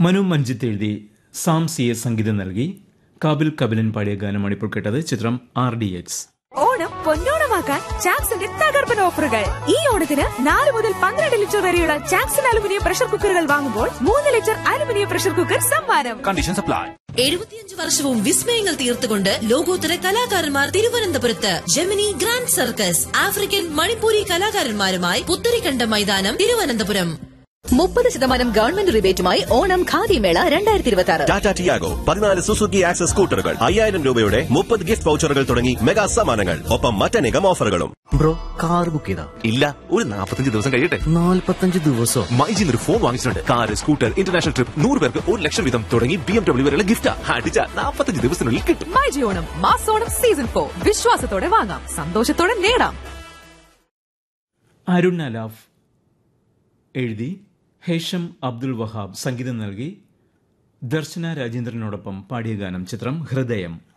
മനു മഞ്ജിത്ത് എഴുതി Sam C A സംഗീതം നൽകി കാബിൽ കപിലൻ പാടിയ ഗാനമാണ് ഇപ്പോൾ കേട്ടത് ചിത്രം ആർ ഡി എക്സ് ഓണം പൊന്നോണമാക്കാൻ ചാക്സിന്റെ തകർപ്പൻ ഓഫറുകൾ ഈ ഓണത്തിന് നാല് മുതൽ പന്ത്രണ്ട് ലിറ്റർ വരെയുള്ള ചാക്സൺ അലുമിനിയം പ്രഷർ കുക്കറുകൾ വാങ്ങുമ്പോൾ മൂന്ന് ലിറ്റർ അലുമിനിയം പ്രഷർ കുക്കർ സമ്മാനം കണ്ടീഷൻ സപ്ലൈ എഴുപത്തിയഞ്ച് വർഷവും വിസ്മയങ്ങൾ തീർത്തുകൊണ്ട് ലോകോത്തര കലാകാരന്മാർ തിരുവനന്തപുരത്ത് Gemini Grand Circus African Manipuri കലാകാരന്മാരുമായി പുത്തരിക്കണ്ട മൈതാനം തിരുവനന്തപുരം മുപ്പത് ശതമാനം ഗവൺമെന്റ് റിബേറ്റുമായി ഓണം ഖാദി മേള രണ്ടായിരത്തി ഇരുപത്തി ആറ് ടാറ്റ ടിയാഗോ പതിനാല് സുസുക്കി ആക്സസ് സ്കൂട്ടറുകൾ അയ്യായിരം രൂപയുടെ മുപ്പത് ഗിഫ്റ്റ് വൗച്ചറുകൾ തുടങ്ങി മെഗാ സമ്മാനങ്ങൾ ഒപ്പം മറ്റനേകം ഓഫറുകളും ബ്രോ കാർ ബുക്ക് ചെയ്താ ഇല്ല ഒരു നാൽപ്പത്തഞ്ച് ദിവസം കഴിയട്ടെ നാല്പത്തഞ്ച് ദിവസം മൈജിന്ന് ഒരു ഫോൺ വാങ്ങിച്ചിട്ടുണ്ട് കാർ സ്കൂട്ടർ ഇന്റർനാഷണൽ ട്രിപ്പ് നൂറ് പേർക്ക് ഒരു ലക്ഷം വീതം തുടങ്ങി ബി എം ഡബ്ല്യൂ വരെയുള്ള ഗിഫ്റ്റ് അടിച്ച നാൽപ്പത്തഞ്ച് ദിവസത്തിനുള്ളിൽ കിട്ടും മൈജി ഓണം മാസോണം സീസൺ ഫോർ വിശ്വാസത്തോടെ വാങ്ങാം സന്തോഷത്തോടെ നേടാം അരുൺ അലാഫ് എഴുതി ഹേഷം അബ്ദുൽ വഹാബ് സംഗീതം നൽകി ദർശന രാജേന്ദ്രനോടൊപ്പം പാടിയ ഗാനം ചിത്രം ഹൃദയം